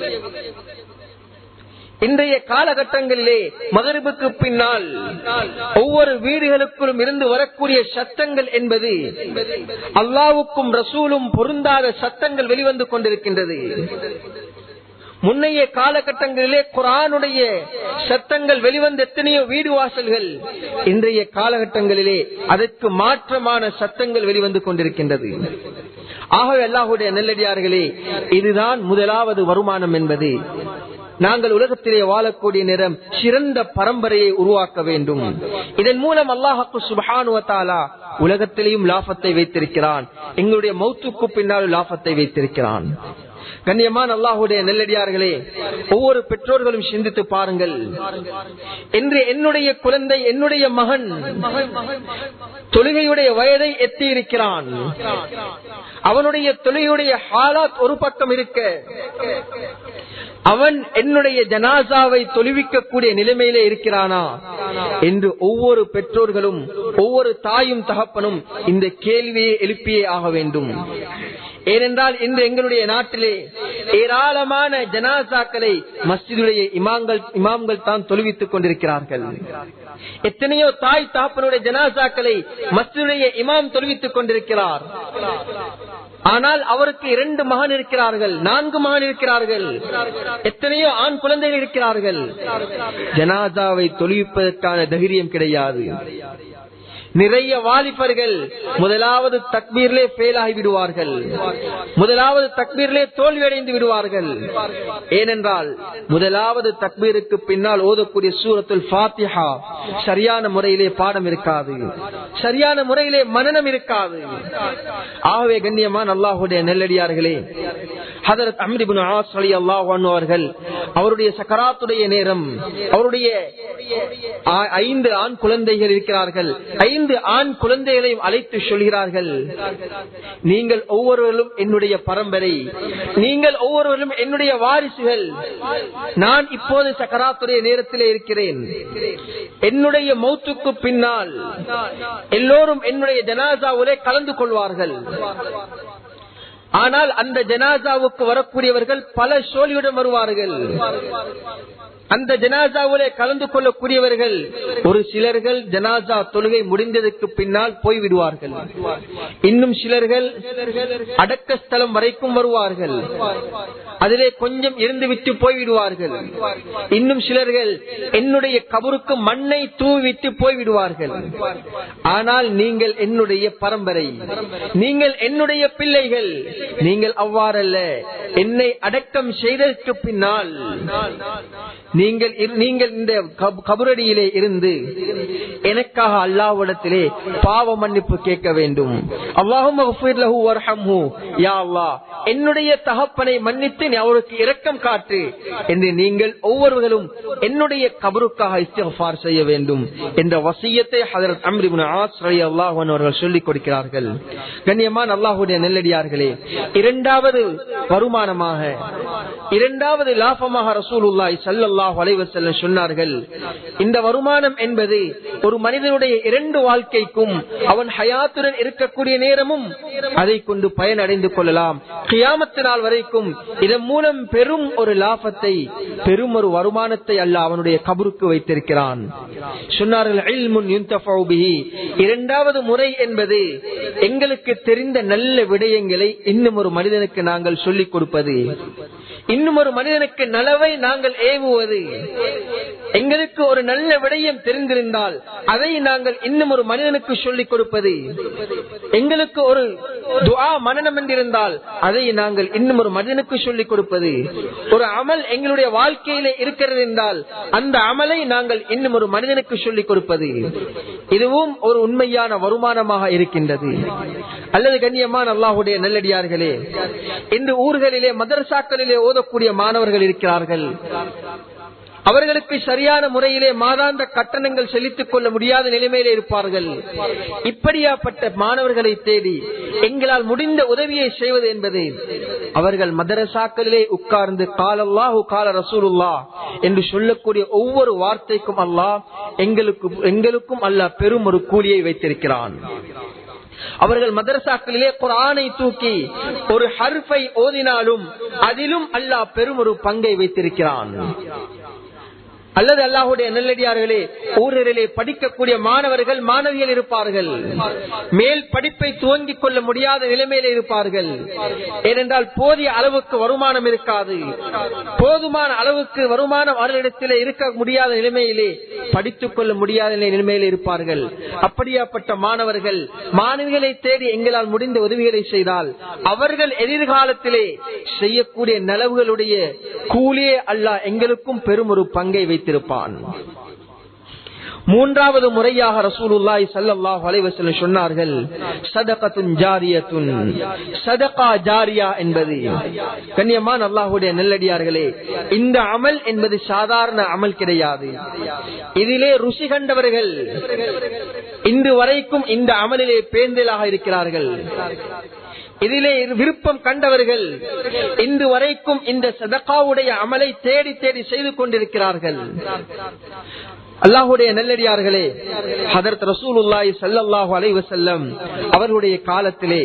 A: இன்றைய காலகட்டங்களிலே மகரிபுக்கு பின்னால் ஒவ்வொரு வீடுகளுக்குள்ளும் இருந்து வரக்கூடிய சத்தங்கள் என்பது அல்லாவுக்கும் ரசூலும் பொருந்தாத சத்தங்கள் வெளிவந்து கொண்டிருக்கின்றது முன்னைய காலகட்டங்களிலே குரானுடைய சத்தங்கள் வெளிவந்த எத்தனையோ வீடு வாசல்கள் இன்றைய காலகட்டங்களிலே அதற்கு மாற்றமான சத்தங்கள் வெளிவந்து கொண்டிருக்கின்றது ஆகவே அல்லாஹுடைய நெல்லடியார்களே இதுதான் முதலாவது வருமானம் என்பது நாங்கள் உலகத்திலே வாழக்கூடிய நேரம் சிறந்த பரம்பரையை உருவாக்க வேண்டும் இதன் மூலம் அல்லாஹாக்கு சுபானுவத்தாலா உலகத்திலேயும் லாபத்தை வைத்திருக்கிறான் எங்களுடைய மௌத்துக்கு பின்னாலும் லாபத்தை வைத்திருக்கிறான் கண்ணியமான அல்லாஹுடைய நெல்லடியார்களே ஒவ்வொரு பெற்றோர்களும் சிந்தித்து பாருங்கள் என்று என்னுடைய குழந்தை என்னுடைய மகன் தொழுகையுடைய வயதை எத்தி இருக்கிறான் அவனுடைய தொழுகையுடைய ஹாலாத் ஒரு பக்கம் இருக்க அவன் என்னுடைய ஜனாசாவை தொழுவிக்கக்கூடிய நிலைமையிலே இருக்கிறானா என்று ஒவ்வொரு பெற்றோர்களும் ஒவ்வொரு தாயும் தகப்பனும் இந்த கேள்வியை எழுப்பியே ஆக வேண்டும் ஏனென்றால் இன்று எங்களுடைய நாட்டிலே ஏராளமான ஜனாசாக்களை மஸ்ஜிதுடைய இமாம்கள் இமாம்கள் தான் தொழுவித்துக் கொண்டிருக்கிறார்கள் எத்தனையோ தாய் தாப்பனுடைய ஜனாசாக்களை மஸ்ஜிதுடைய இமாம் தொழுவித்துக் கொண்டிருக்கிறார் ஆனால் அவருக்கு இரண்டு மகன் இருக்கிறார்கள் நான்கு மகன் இருக்கிறார்கள் எத்தனையோ ஆண் குழந்தைகள் இருக்கிறார்கள் ஜனாதாவை தொழுவிப்பதற்கான தைரியம் கிடையாது நிறைய வாலிபர்கள் முதலாவது தக்பீர்லே ஃபெயில் ஆகி விடுவார்கள் முதலாவது தக்பீர்லே தோல்வியடைந்து விடுவார்கள் ஏனென்றால் முதலாவது தக்பீருக்கு பின்னால் ஓதக்கூடிய சூரத்துல் ஃபாத்திஹா சரியான முறையிலே பாடம் இருக்காது சரியான முறையிலே மனநம் இருக்காது ஆகவே கண்ணியமான அல்லாஹுடைய நெல்லடியார்களே ஹதரத் அம்ரிபின் ஆஸ் அலி அல்லாஹ் அவர்கள் அவருடைய சக்கராத்துடைய நேரம் அவருடைய ஐந்து ஆண் குழந்தைகள் இருக்கிறார்கள் ஐந்து ஆண் குழந்தைகளையும் அழைத்து சொல்கிறார்கள் நீங்கள் ஒவ்வொருவரும் என்னுடைய பரம்பரை நீங்கள் ஒவ்வொருவரும் என்னுடைய வாரிசுகள் நான் இப்போது சக்கராத்துடைய நேரத்தில் இருக்கிறேன் என்னுடைய மௌத்துக்கு பின்னால் எல்லோரும் என்னுடைய ஜனாசாவிலே கலந்து கொள்வார்கள் ஆனால் அந்த ஜனாசாவுக்கு வரக்கூடியவர்கள் பல சோழியுடன் வருவார்கள் அந்த ஜனாசாவிலே கலந்து கொள்ளக்கூடியவர்கள் ஒரு சிலர்கள் ஜனாசா தொழுகை முடிந்ததற்கு பின்னால் போய்விடுவார்கள் இன்னும் சிலர்கள் அடக்க ஸ்தலம் வரைக்கும் வருவார்கள் அதிலே கொஞ்சம் இருந்துவிட்டு போய்விடுவார்கள் இன்னும் சிலர்கள் என்னுடைய கபருக்கு மண்ணை தூவிட்டு போய்விடுவார்கள் ஆனால் நீங்கள் என்னுடைய பரம்பரை நீங்கள் என்னுடைய பிள்ளைகள் நீங்கள் அவ்வாறல்ல என்னை அடக்கம் செய்ததற்கு பின்னால் நீங்கள் நீங்கள் இந்த கபுரடியிலே இருந்து எனக்காக அல்லாவிடத்திலே பாவ மன்னிப்பு கேட்க வேண்டும் அல்லாஹும் என்னுடைய தகப்பனை மன்னித்து அவருக்கு இரக்கம் காட்டு என்று நீங்கள் ஒவ்வொருவர்களும் என்னுடைய கபருக்காக இஸ்திஃபார் செய்ய வேண்டும் என்ற வசியத்தை ஹதரத் அம்ரிபுன் ஆஸ்ரலி அல்லாஹன் அவர்கள் சொல்லிக் கொடுக்கிறார்கள் கண்ணியமான அல்லாஹுடைய நெல்லடியார்களே இரண்டாவது வருமானமாக இரண்டாவது லாபமாக ரசூலுல்லாய் சல்லாஹ் அலைவசல்லம் சொன்னார்கள் இந்த வருமானம் என்பது ஒரு மனிதனுடைய இரண்டு வாழ்க்கைக்கும் அவன் ஹயாத்துடன் இருக்கக்கூடிய நேரமும் அதை கொண்டு பயனடைந்து கொள்ளலாம் கியாமத்து நாள் வரைக்கும் இதன் மூலம் பெரும் ஒரு லாபத்தை பெரும் ஒரு வருமானத்தை அல்ல அவனுடைய கபருக்கு வைத்திருக்கிறான் சொன்னார்கள் இரண்டாவது முறை என்பது எங்களுக்கு தெரிந்த நல்ல விடயங்களை இன்னும் ஒரு மனிதனுக்கு நாங்கள் சொல்லிக் கொடுப்பது இன்னும் ஒரு மனிதனுக்கு நலவை நாங்கள் ஏவுவது எங்களுக்கு ஒரு நல்ல விடயம் தெரிந்திருந்தால் அதை நாங்கள் இன்னும் ஒரு மனிதனுக்கு சொல்லிக் கொடுப்பது எங்களுக்கு ஒரு துவா மனநம் என்றிருந்தால் அதை நாங்கள் இன்னும் ஒரு மனிதனுக்கு சொல்லிக் கொடுப்பது ஒரு அமல் எங்களுடைய வாழ்க்கையிலே இருக்கிறது என்றால் அந்த அமலை நாங்கள் இன்னும் ஒரு மனிதனுக்கு சொல்லிக் கொடுப்பது இதுவும் ஒரு உண்மையான வருமானமாக இருக்கின்றது அல்லது கண்ணியமான அல்லாஹுடைய நல்லடியார்களே இந்த ஊர்களிலே மதரசாக்களிலே ஓதக்கூடிய மாணவர்கள் இருக்கிறார்கள் அவர்களுக்கு சரியான முறையிலே மாதாந்த கட்டணங்கள் செலுத்திக் கொள்ள முடியாத நிலைமையிலே இருப்பார்கள் இப்படியாப்பட்ட மாணவர்களை தேடி எங்களால் முடிந்த உதவியை செய்வது என்பது அவர்கள் மதரசாக்களிலே உட்கார்ந்து காலல்லாஹு கால ரசூலுல்லா என்று சொல்லக்கூடிய ஒவ்வொரு வார்த்தைக்கும் அல்லாஹ் எங்களுக்கு எங்களுக்கும் அல்லாஹ் பெரும் ஒரு கூலியை வைத்திருக்கிறான் அவர்கள் மதரசாக்களிலே குரானை தூக்கி ஒரு ஹர்ஃபை ஓதினாலும் அதிலும் அல்லாஹ் பெரும் ஒரு பங்கை வைத்திருக்கிறான் அல்லது அல்லாஹுடைய நல்லடியார்களே ஊரிலே படிக்கக்கூடிய மாணவர்கள் மாணவிகள் இருப்பார்கள் மேல் படிப்பை துவங்கிக் கொள்ள முடியாத நிலைமையில இருப்பார்கள் ஏனென்றால் போதிய அளவுக்கு வருமானம் இருக்காது போதுமான அளவுக்கு வருமானம் அவர்களிடத்தில் இருக்க முடியாத நிலைமையிலே படித்துக் கொள்ள முடியாத நிலைமையில இருப்பார்கள் அப்படியாப்பட்ட மாணவர்கள் மாணவிகளை தேடி எங்களால் முடிந்த உதவிகளை செய்தால் அவர்கள் எதிர்காலத்திலே செய்யக்கூடிய நலவுகளுடைய கூலியே அல்லாஹ் எங்களுக்கும் பெரும் ஒரு பங்கை வைத்திருப்பான் மூன்றாவது முறையாக ரசூலுல்லாஹி ஸல்லல்லாஹு அலைஹி வஸல்லம் சொன்னார்கள் சதகத்துன் ஜாரியத்துன் சதகா ஜாரியா என்பது கண்ணியமான அல்லாஹ்வுடைய நல்லடியார்களே இந்த அமல் என்பது சாதாரண அமல் கிடையாது இதிலே ருசி கண்டவர்கள் இன்று வரைக்கும் இந்த அமலிலே பேந்தலாக இருக்கிறார்கள் இதிலே விருப்பம் கண்டவர்கள் இன்று வரைக்கும் இந்த சதகாவுடைய அமலை தேடி தேடி செய்து கொண்டிருக்கிறார்கள் அல்லாஹுடைய நல்லடியார்களே ஹதரத் ரசூலுல்லாஹி ஸல்லல்லாஹு அலைஹி வஸல்லம் அவர்களுடைய காலத்திலே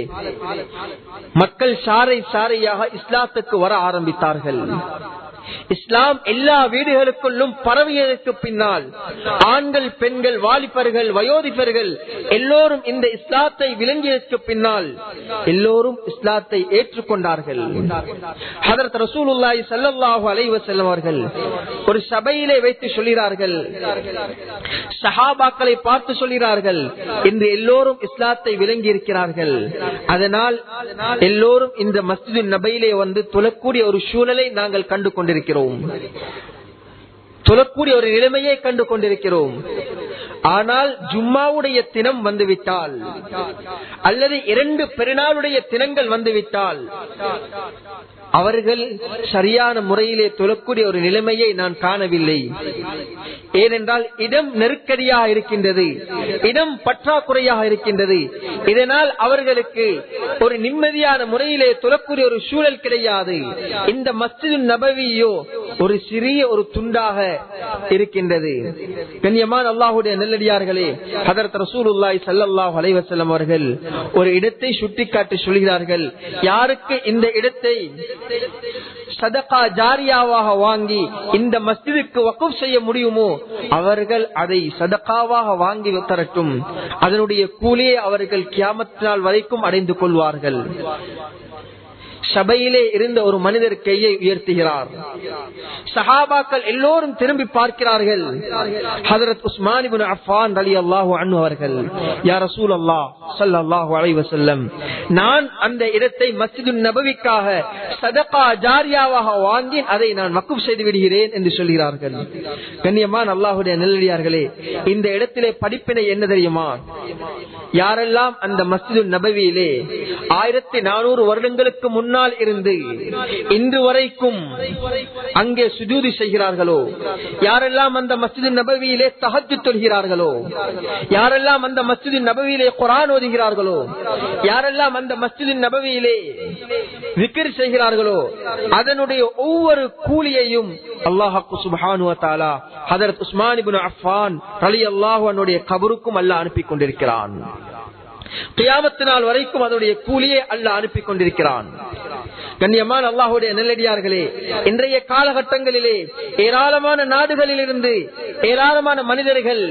A: மக்கள் சாரை சாரையாக இஸ்லாத்துக்கு வர ஆரம்பித்தார்கள் இஸ்லாம் எல்லா வீடுகளுக்குள்ளும் பரவியதற்கு பின்னால் ஆண்கள் பெண்கள் வாலிபர்கள் வயோதிபர்கள் எல்லோரும் இந்த இஸ்லாத்தை விளங்கியதற்கு பின்னால் எல்லோரும் இஸ்லாத்தை ஏற்றுக்கொண்டார்கள் ஹதரத் ரசூலுல்லாஹி ஸல்லல்லாஹு அலைஹி வஸல்லம் அவர்கள் ஒரு சபையிலே வைத்து சொல்கிறார்கள் சஹாபாக்களை பார்த்து சொல்கிறார்கள் இன்று எல்லோரும் இஸ்லாத்தை விளங்கி இருக்கிறார்கள் அதனால் எல்லோரும் இந்த மஸ்ஜிது நபையிலே வந்து தொழக்கூடிய ஒரு சூழலை நாங்கள் கண்டு கொண்டிருக்கிறோம் தொழக்கூடிய ஒரு நிலைமையை கண்டு கொண்டிருக்கிறோம் ஆனால் ஜும்மாவுடைய தினம் வந்துவிட்டால் அல்லது இரண்டு பெருநாளுடைய தினங்கள் வந்துவிட்டால் அவர்கள் சரியான முறையிலே தொழக்கூடிய ஒரு நிலைமையை நான் காணவில்லை ஏனென்றால் இடம் நெருக்கடியாக இருக்கின்றது இடம் பற்றாக்குறையாக இருக்கின்றது இதனால் அவர்களுக்கு ஒரு நிம்மதியான முறையிலே தொழக்கூடிய ஒரு சூழல் கிடையாது இந்த மஸ்ஜிது நபவியோ ஒரு சிறிய ஒரு துண்டாக இருக்கின்றது கண்ணியமான அல்லாஹுடைய நல்லடியார்களே ஹதரத் ரசூலுல்லாஹி ஸல்லல்லாஹு அலைஹி வஸல்லம் அவர்கள் ஒரு இடத்தை சுட்டிக்காட்டி சொல்கிறார்கள் யாருக்கு இந்த இடத்தை சதகா ஜாரியாவாக வாங்கி இந்த மஸ்ஜிதுக்கு வக்குப் செய்ய முடியுமோ அவர்கள் அதை சதகாவாக வாங்கி தரட்டும் அதனுடைய கூலியை அவர்கள் கியாமத்தினால் வரைக்கும் அடைந்து கொள்வார்கள் சபையிலே இருந்த ஒரு மனிதர் கையை உயர்த்துகிறார் சஹாபாக்கள் எல்லோரும் திரும்பி பார்க்கிறார்கள் ஹதரத் உஸ்மான் இப்னு அஃபான் ரலியல்லாஹு அன்ஹு அவர்கள் யா ரசூலல்லாஹ் ஸல்லல்லாஹு அலைஹி வஸல்லம் நான் அந்த இடத்தை மஸ்ஜிது நபவிக்காக சதகா ஜாரியாவாக வாங்கி அதை நான் வக்குப் செய்து விடுகிறேன் என்று சொல்கிறார்கள் கண்ணியமான அல்லாஹுடைய நல்லடியார்களே இந்த இடத்திலே படிப்பினை என்ன தெரியுமா யாரெல்லாம் அந்த மஸ்ஜிது நபவியிலே ஆயிரத்தி நானூறு வருடங்களுக்கு முன்னால் இருந்து இன்று வரைக்கும் அங்கே சுஜூதி செய்கிறார்களோ யாரெல்லாம் அந்த மஸ்ஜிது நபவியிலே தஹஜ் தொல்கிறார்களோ யாரெல்லாம் அந்த மஸ்ஜிது நபவியிலே குரான் ஓதுகிறார்களோ யாரெல்லாம் அந்த மஸ்ஜிது நபவியிலே விக்கிர் செய்கிறார்களோ அதனுடைய ஒவ்வொரு கூலியையும் அல்லாஹாக்கு சுபானு தாலா ஹதரத் உஸ்மான் இபின் அஃபான் அலி அல்லாஹுடைய கபருக்கும் அல்லாஹ் அனுப்பி கொண்டிருக்கிறான் கியாமத்து நாள் வரைக்கும் அதனுடைய கூலியை அல்ல அனுப்பி கொண்டிருக்கிறான் கண்ணியமான அல்லாஹுடைய நெல்லடியார்களே இன்றைய காலகட்டங்களிலே ஏராளமான நாடுகளிலிருந்து ஏராளமான மனிதர்கள்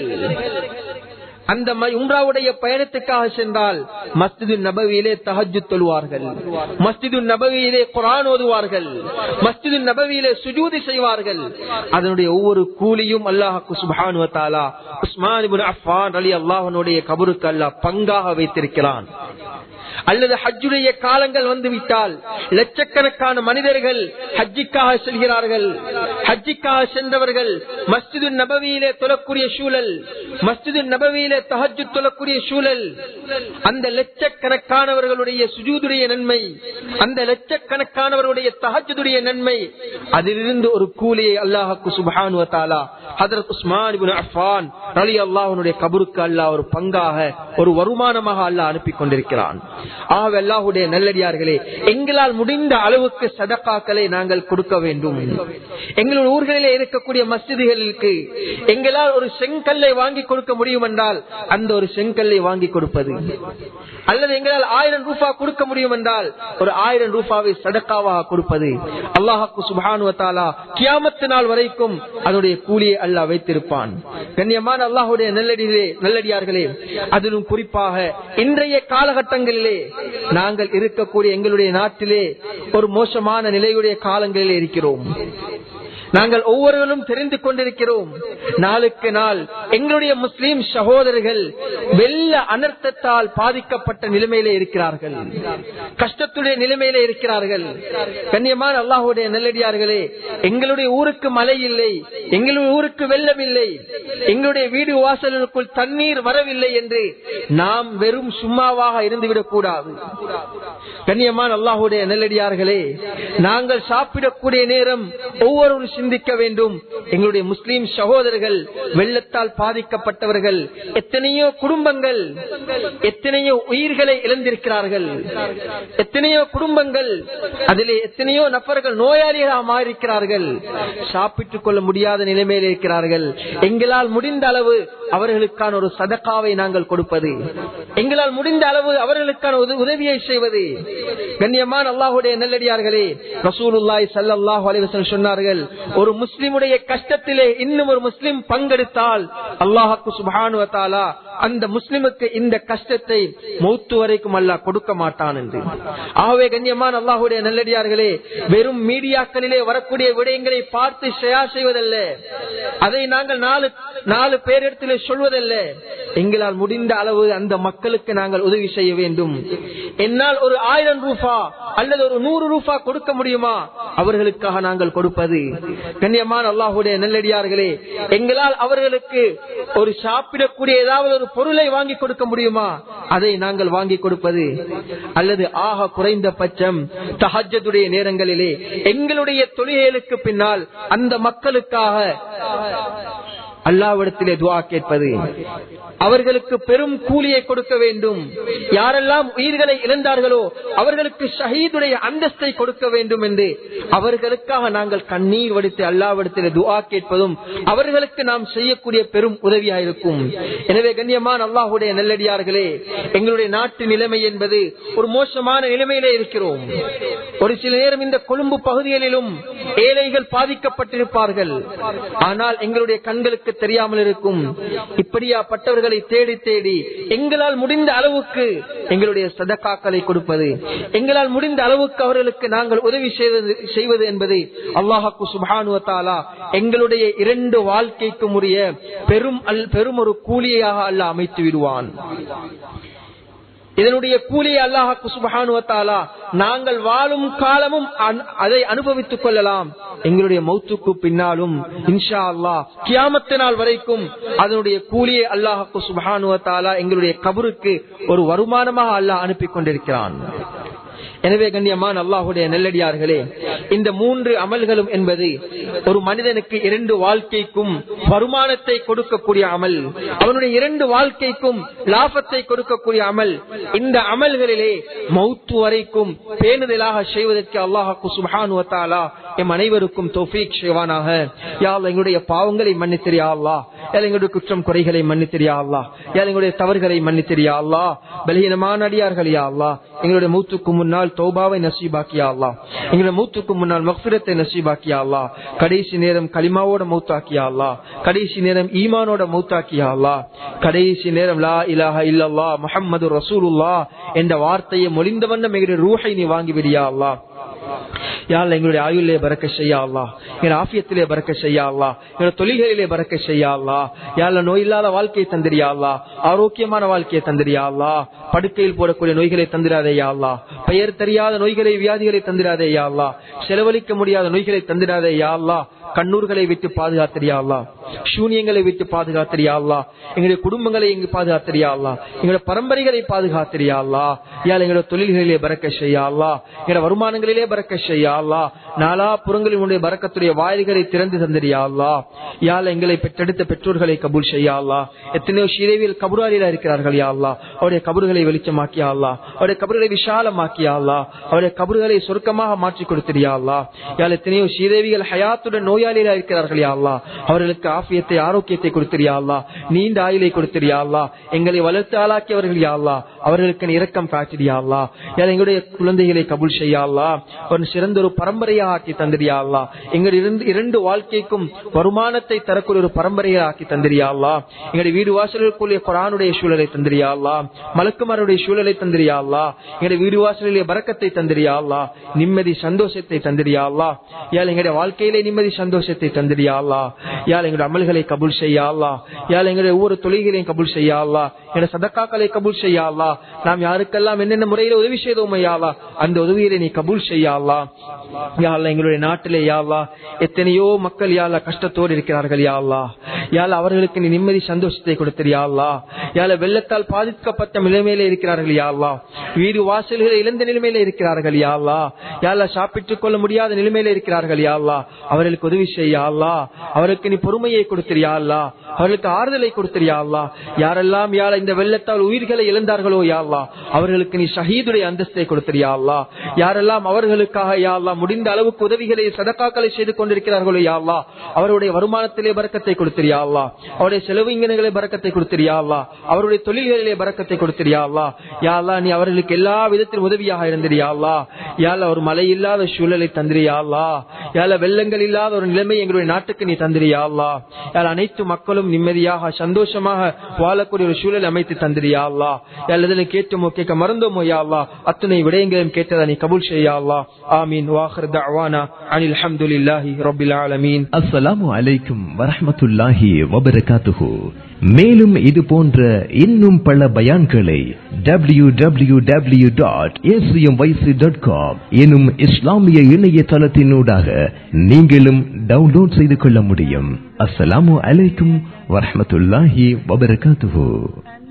A: அந்த உம்ராவுடைய பயணத்துக்காக சென்றால் மஸ்ஜிது நபவியிலே தஹஜு தொழுவார்கள் மஸ்ஜிது நபவியிலே குரான் ஓதுவார்கள் மஸ்ஜிது நபவியிலே சுஜூதி செய்வார்கள் அதனுடைய ஒவ்வொரு கூலியும் அல்லாஹு சுபானு தாலா உஸ்மான் அஃபான் அலி அல்லாஹனுடைய கபருக்கு அல்லாஹ் பங்காக வைத்திருக்கிறான் அல்லது ஹஜ்ஜுடைய காலங்கள் வந்துவிட்டால் லட்சக்கணக்கான மனிதர்கள் ஹஜ்ஜிக்காக செல்கிறார்கள் ஹஜ்ஜிக்காக சென்றவர்கள் மஸ்ஜிது நபவியிலே தொழக்கூடிய சூழல் மஸ்ஜிது நபவியிலே தஹஜு தொழக்கூடிய சூழல் அந்த லட்சக்கணக்கானவர்களுடைய சுஜூதுடைய நன்மை அந்த லட்சக்கணக்கானவர்களுடைய தஹஜுடைய நன்மை அதிலிருந்து ஒரு கூலியை அல்லாஹுக்கு சுபானு தாலா ஹதரத் உஸ்மான் இப்னு அஃபான் அலி அல்லாஹனுடைய கபருக்கு அல்லாஹ் ஒரு பங்காக ஒரு வருமானமாக அல்லாஹ் அனுப்பி கொண்டிருக்கிறான் ஆக அல்லாஹுடைய நல்லடியார்களே எங்களால் முடிந்த அளவுக்கு சதக்காக்களை நாங்கள் கொடுக்க வேண்டும் எங்களுடைய ஊர்களிலே இருக்கக்கூடிய மஸ்ஜிதுகளுக்கு எங்களால் ஒரு செங்கல்லை வாங்கி கொடுக்க முடியும் என்றால் அந்த ஒரு செங்கல்லை வாங்கி கொடுப்பது அல்லது எங்களால் ஆயிரம் ரூபாய் கொடுக்க முடியும் என்றால் ஒரு ஆயிரம் ரூபாவை சதக்காவாக கொடுப்பது அல்லாஹாக்கு சுபானுவத்தாலா கியாமத்து நாள் வரைக்கும் அதனுடைய கூலியை அல்லாஹ் வைத்திருப்பான் கண்ணியமான அல்லாஹுடைய நல்லடிகளே நல்லடியார்களே அதிலும் குறிப்பாக இன்றைய காலகட்டங்களிலே நாங்கள் இருக்கக்கூடிய எங்களுடைய நாட்டிலே ஒரு மோசமான நிலையுடைய காலங்களிலே இருக்கிறோம் நாங்கள் ஒவ்வொருவரும் தெரிந்து கொண்டிருக்கிறோம் நாளுக்கு நாள் எங்களுடைய முஸ்லீம் சகோதரர்கள் வெள்ள அனர்த்தத்தால் பாதிக்கப்பட்ட நிலைமையிலே இருக்கிறார்கள் கஷ்டத்துடைய நிலைமையிலே இருக்கிறார்கள் கண்ணியமான அல்லாஹுடைய நல்லடியார்களே எங்களுடைய ஊருக்கு மழை இல்லை எங்களுடைய ஊருக்கு வெள்ளம் இல்லை எங்களுடைய வீடு வாசலுக்குள் தண்ணீர் வரவில்லை என்று நாம் வெறும் சும்மாவாக இருந்துவிடக் கூடாது கண்ணியமான அல்லாஹுடைய நல்லடியார்களே நாங்கள் சாப்பிடக்கூடிய நேரம் ஒவ்வொரு சிந்திக்க வேண்டும் எங்களுடைய முஸ்லீம் சகோதரர்கள் வெள்ளத்தால் பாதிக்கப்பட்டவர்கள் எத்தனையோ குடும்பங்கள் எத்தனையோ உயிர்களை இழந்திருக்கிறார்கள் எத்தனையோ குடும்பங்கள் அதிலே எத்தனையோ நபர்கள் நோயாளிகளாக மாறியிருக்கிறார்கள் சாப்பிட்டுக் கொள்ள முடியாத நிலைமையில் இருக்கிறார்கள் எங்களால் முடிந்த அளவு அவர்களுக்கான ஒரு சதக்காவை நாங்கள் கொடுப்பது எங்களால் முடிந்த அளவு அவர்களுக்கான உதவியை செய்வது கண்ணியமான அல்லாஹுடைய நல்லடியார்களே ரசூலுல்லாய் சல்லாஹூ அலிவசன் சொன்னார்கள் ஒரு முஸ்லிமுடைய கஷ்டத்திலே இன்னும் ஒரு முஸ்லிம் பங்கெடுத்தால் அல்லாஹாக்கு சுபானுவத்தாலா அந்த முஸ்லிமுக்கு இந்த கஷ்டத்தை மௌத்து வரைக்கும் அல்லாஹ் கொடுக்க மாட்டான் என்று ஆகவே கண்ணியமான அல்லாஹுடைய நல்லடியார்களே வெறும் மீடியாக்களிலே வரக்கூடிய விடயங்களை பார்த்து ஷேயா செய்வதல்ல அதை நாங்கள் நாலு நாலு பேரிடத்திலே சொல்வதல்ல எங்களால் முடிந்த அளவு அந்த மக்களுக்கு நாங்கள் உதவி செய்ய வேண்டும் என்னால் ஒரு ஆயிரம் ரூபா அல்லது ஒரு நூறு ரூபா கொடுக்க முடியுமா அவர்களுக்காக நாங்கள் கொடுப்பது கண்ணியமான அல்லாஹுடைய நல்லடியார்களே எங்களால் அவர்களுக்கு ஒரு சாப்பிடக்கூடிய ஏதாவது ஒரு பொருளை வாங்கி கொடுக்க முடியுமா அதை நாங்கள் வாங்கி கொடுப்பது அல்லது ஆக குறைந்த பட்சம் தஹஜதுடைய நேரங்களிலே எங்களுடைய தொழில்களுக்கு பின்னால் அந்த மக்களுக்காக அல்லாவிடத்திலே துவா கேட்பது அவர்களுக்கு பெரும் கூலியை கொடுக்க வேண்டும் யாரெல்லாம் உயிர்களை இழந்தார்களோ அவர்களுக்கு ஷஹீதுடைய அந்தஸ்தை கொடுக்க வேண்டும் என்று அவர்களுக்காக நாங்கள் கண்ணீர் வடித்து அல்லாவிடத்திலே துவா கேட்பதும் அவர்களுக்கு நாம் செய்யக்கூடிய பெரும் உதவியாயிருக்கும் எனவே கண்ணியமான அல்லாஹுடைய நல்லடியார்களே எங்களுடைய நாட்டு நிலைமை என்பது ஒரு மோசமான நிலைமையிலே இருக்கிறோம் ஒரு சில நேரம் இந்த கொழும்பு பகுதிகளிலும் ஏழைகள் பாதிக்கப்பட்டிருப்பார்கள் ஆனால் எங்களுடைய கண்களுக்கு தெரியாமல் இருக்கும் இப்படியாப்பட்டவர்களை தேடி தேடி எங்களால் முடிந்த அளவுக்கு எங்களுடைய சதக்காக்களை கொடுப்பது எங்களால் முடிந்த அளவுக்கு அவர்களுக்கு நாங்கள் உதவி செய்வது செய்வது என்பது அல்லாஹாக்கு சுபானுவத்தாலா எங்களுடைய இரண்டு வாழ்க்கைக்கும் உரிய பெரும் அல் பெரும் ஒரு கூலியாக அல்ல அமைத்து விடுவான் இதனுடைய கூலியை அல்லாஹாக்கு சுபகானுவத்தாலா நாங்கள் வாழும் காலமும் அதை அனுபவித்துக் கொள்ளலாம் எங்களுடைய மௌத்துக்கு பின்னாலும் இன்ஷா அல்லா கியாமத்து நாள் வரைக்கும் அதனுடைய கூலியை அல்லாஹாக்கு சுபகானுவத்தாலா எங்களுடைய கபருக்கு ஒரு வருமானமாக அல்லாஹ் அனுப்பி கொண்டிருக்கிறான் எனவே கண்ணியமான அல்லாஹுடைய நெல்லடியார்களே இந்த மூன்று அமல்களும் என்பது ஒரு மனிதனுக்கு இரண்டு வாழ்க்கைக்கும் வருமானத்தை கொடுக்கக்கூடிய அமல் அவனுடைய இரண்டு வாழ்க்கைக்கும் லாபத்தை கொடுக்கக்கூடிய அமல் இந்த அமல்களிலே மௌத்து வரைக்கும் பேணுதலாக செய்வதற்கு அல்லாஹாக்கு சுபானுவத்தாலா எம் அனைவருக்கும் தோஃபீக் செய்வானாக யாழ் எங்களுடைய பாவங்களை மன்னித்திரியா அல்லா யாழ் எங்களுடைய குற்றம் குறைகளை மன்னித்திரியா அல்லா யாழ் எங்களுடைய தவறுகளை மன்னித்திரியா அல்லா பலகீனமான அடியார்கள் யா அல்லா எங்களுடைய மூத்துக்கு முன்னால் தௌபாவை நசீபாக்கியா அல்லா எங்களுடைய மூத்துக்கு முன்னால் மக்பிரத்தை நசீபாக்கியா அல்லா கடைசி நேரம் களிமாவோட மௌத்தாக்கியா அல்லா கடைசி நேரம் ஈமானோட மௌத்தாக்கியா அல்லா கடைசி நேரம் லா இலாஹ இல்லல்லா முஹம்மது ரசூலுல்லா என்ற வார்த்தையை மொழிந்த வண்ணம் எங்களுடைய ரூஹை நீ வாங்கி விடியா அல்லா யாழ் எங்களுடைய ஆயுளிலே பறக்க செய்யா அல்லா எங்கள் ஆபியத்திலே பறக்க செய்யா அல்லா எங்களுடைய தொழில்களிலே பறக்க செய்யா அல்லா யாழ் நோய் இல்லாத வாழ்க்கையை தந்திரியா அல்லா ஆரோக்கியமான வாழ்க்கையை தந்திரியா அல்லா படுக்கையில் போடக்கூடிய நோய்களை தந்திராதேயா அல்லா பெயர் தெரியாத நோய்களை வியாதிகளை தந்திராதேயா அல்லா செலவழிக்க முடியாத நோய்களை தந்திராதேயா அல்லா கண்ணூர்களை விட்டு பாதுகாத்திரியா அல்லா சூனியங்களை விட்டு பாதுகாத்திரியா அல்லா எங்களுடைய குடும்பங்களை எங்கு பாதுகாத்திரியா அல்லா எங்களுடைய பரம்பரைகளை பாதுகாத்திரியா அல்லா யாழ் எங்களுடைய தொழில்களிலே பறக்க செய்யா அல்லா எங்களுடைய வருமானங்களிலே பறக்க செய்யா அல்லா நாலா புறங்களில் உடைய பறக்கத்துடைய வாயில்களை திறந்து தந்திரியா அல்லா யாழ் எங்களை பெற்றெடுத்த பெற்றோர்களை கபூல் செய்யா அல்லா எத்தனையோ ஸ்ரீதேவியில் கபுராலில இருக்கிறார்கள் யா அல்லா அவருடைய கபறுகளை வெளிச்சமாக்கியா அல்லா அவருடைய கபறுகளை விஷாலமாக்கியா அல்லா அவருடைய கபறுகளை சொர்க்கமாக மாற்றி கொடுத்திரியா அல்லா யாழ் எத்தனையோ ஸ்ரீதேவிகள் ஹயாத்துடன் நோயாளிகளா இருக்கிறார்கள் யா அல்லா அவர்களுக்கு ஆபியத்தை ஆரோக்கியத்தை கொடுத்திரியா அல்லா நீண்ட ஆயுளை கொடுத்திரியா அல்லா எங்களை வளர்த்து ஆளாக்கியவர்கள் யா அல்லா அவர்களுக்கு நீ இரக்கம் காட்டிடியா அல்லா யாழ் எங்களுடைய குழந்தைகளை கபூல் செய்யா அல்லா ஒரு சிறந்த ஒரு பரம்பரையா ஆக்கி தந்திரியா அல்லா எங்கள் இரண்டு இரண்டு வாழ்க்கைக்கும் வருமானத்தை தரக்கூடிய ஒரு பரம்பரையை ஆக்கி தந்திரியா அல்லா எங்களுடைய வீடு வாசலுக்குள்ளே குரானுடைய சூழலை தந்திரியா அல்லா மலக்குமாருடைய சூழலை தந்திரியா அல்லா எங்களுடைய வீடு வாசலிலே பறக்கத்தை தந்திரியா அல்லா நிம்மதி சந்தோஷத்தை தந்திரியா அல்லா யாழ் எங்களுடைய வாழ்க்கையிலே நிம்மதி சந்தோஷத்தை தந்திரியா அல்லா யாழ் எங்களுடைய அமல்களை கபூல் செய்யா அல்லா யாழ் எங்களுடைய ஒவ்வொரு தொழில்களையும் கபூல் செய்யா அல்லா எங்களுடைய சதக்காக்களை கபூல் செய்யா அல்லா நாம் யாருக்கெல்லாம் என்னென்ன முறையில உதவி செய்தோம் ஐயாலா அந்த உதவியை நீ கபூல் செய்யா அல்லா யாழ்லா எங்களுடைய நாட்டிலே யாழ்லா எத்தனையோ மக்கள் யாழ்லா கஷ்டத்தோடு இருக்கிறார்கள் யாழ்லா யாழ் அவர்களுக்கு நீ நிம்மதி சந்தோஷத்தை கொடுத்திரியாள்லா யாழ வெள்ளத்தால் பாதிக்கப்பட்ட நிலைமையில இருக்கிறார்கள் யாழ்லா வீடு வாசல்களை இழந்த நிலைமையில இருக்கிறார்கள் யாழ்லா யாழ்லா சாப்பிட்டுக் கொள்ள முடியாத நிலைமையில இருக்கிறார்கள் யாழ்லா அவர்களுக்கு உதவி செய்யாள்லா அவருக்கு நீ பொறுமையை கொடுத்திரியாள்லா அவர்களுக்கு ஆறுதலை கொடுத்திரியாள்லா யாரெல்லாம் யாழ இந்த வெள்ளத்தால் உயிர்களை இழந்தார்களோ யாழ்லா அவர்களுக்கு நீ ஷஹீதுடைய அந்தஸ்தை கொடுத்திரியாள்லா யாரெல்லாம் அவர்களுக்காக யாழ்லா முடிந்த அளவுக்கு உதவிகளை சதக்காக்களை செய்து கொண்டிருக்கிறார்களோ யாழ்லா அவருடைய வருமானத்திலே பறக்கத்தை கொடுத்திரியாள்லா அவருடைய செலவிங்கனைகளை பறக்கத்தை கொடுத்திரியாள்லா அவருடைய தொழில்களிலே பறக்கத்தை கொடுத்திரியாள்லா யாழ்லா நீ அவர்களுக்கு எல்லா விதத்திலும் உதவியாக இருந்திரியாள்லா யாழ ஒரு மழை இல்லாத சூழலை தந்திரியாள்லா யாழ வெள்ளங்கள் இல்லாத ஒரு நிலைமை எங்களுடைய நாட்டுக்கு நீ தந்திரியாள்லா யாழ் அனைத்து மக்களும் நிம்மதியாக சந்தோஷமாக வாழக்கூடிய ஒரு சூழலை அமைத்து தந்திரியாள்லா யாழ் இதில் கேட்டோமோ கேட்க மறந்தோமோ யாழ்லா அத்துணை விடயங்களையும் கேட்டதா நீ கபூல் செய்யாள்லா ஆமீன் வாஹர் தவானா அனில் அஹமதுல்லாஹி ரபில் ஆலமீன்
C: அஸ்ஸலாமு அலைக்கும் வரஹ்மத்துல்லாஹி வபரகாத்துஹு மேலும் இது போன்ற இன்னும் பல பயான்களை W W W dot dot com எனும் இஸ்லாமிய இணையதளத்தினூடாக நீங்களும் டவுன்லோட் செய்து கொள்ள முடியும் அஸ்ஸலாமு அலைக்கும் வரஹ்மத்துல்லாஹி வபரகாத்துஹு